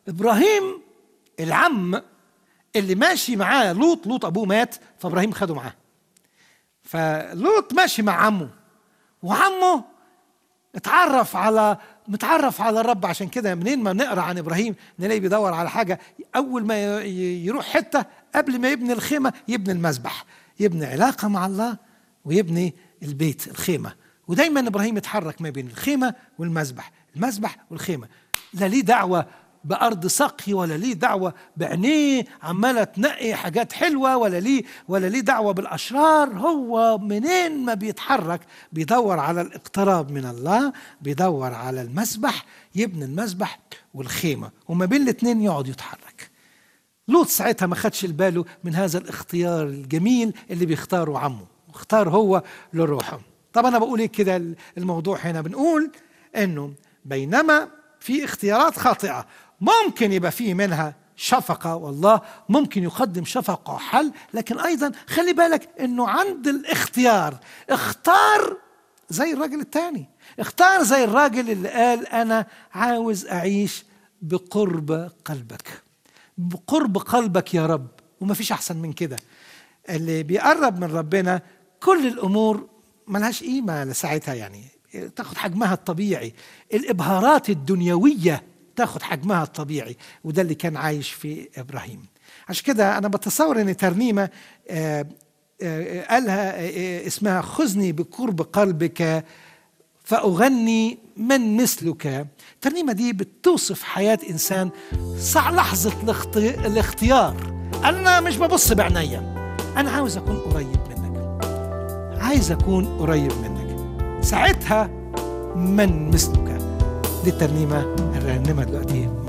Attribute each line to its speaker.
Speaker 1: ابراهيم العم اللي ماشي معاه لوط لوط ابوه مات فابراهيم خده معاه فلوط ماشي مع عمه وعمه اتعرف على متعرف على الرب عشان كده منين ما نقرا عن ابراهيم نلاقي بيدور على حاجه اول ما ي- يروح حته قبل ما يبني الخيمه يبني المذبح يبني علاقه مع الله ويبني البيت الخيمه ودايما ابراهيم يتحرك ما بين الخيمه والمذبح المذبح والخيمه لا ليه دعوه بارض سقي ولا ليه دعوه بعينيه عماله تنقي حاجات حلوه ولا ليه ولا ليه دعوه بالاشرار هو منين ما بيتحرك بيدور على الاقتراب من الله بيدور على المسبح يبني المسبح والخيمه وما بين الاثنين يقعد يتحرك لوط ساعتها ما خدش باله من هذا الاختيار الجميل اللي بيختاره عمه واختار هو لروحه طب انا بقول ايه كده الموضوع هنا بنقول انه بينما في اختيارات خاطئه ممكن يبقى فيه منها شفقه والله ممكن يقدم شفقه وحل لكن ايضا خلي بالك انه عند الاختيار اختار زي الراجل التاني اختار زي الراجل اللي قال انا عاوز اعيش بقرب قلبك بقرب قلبك يا رب وما فيش احسن من كده اللي بيقرب من ربنا كل الامور ملهاش قيمه لساعتها يعني تاخد حجمها الطبيعي الابهارات الدنيويه تاخد حجمها الطبيعي وده اللي كان عايش في ابراهيم عشان كده انا بتصور ان ترنيمه آه، آه، قالها آه، اسمها خذني بقرب قلبك فأغني من مثلك الترنيمة دي بتوصف حياة إنسان صع لحظة الاخت- الاختيار أنا مش ببص بعينيا أنا عاوز أكون قريب منك عايز أكون قريب منك ساعتها من مثلك دي الترنيمة الرنمة دلوقتي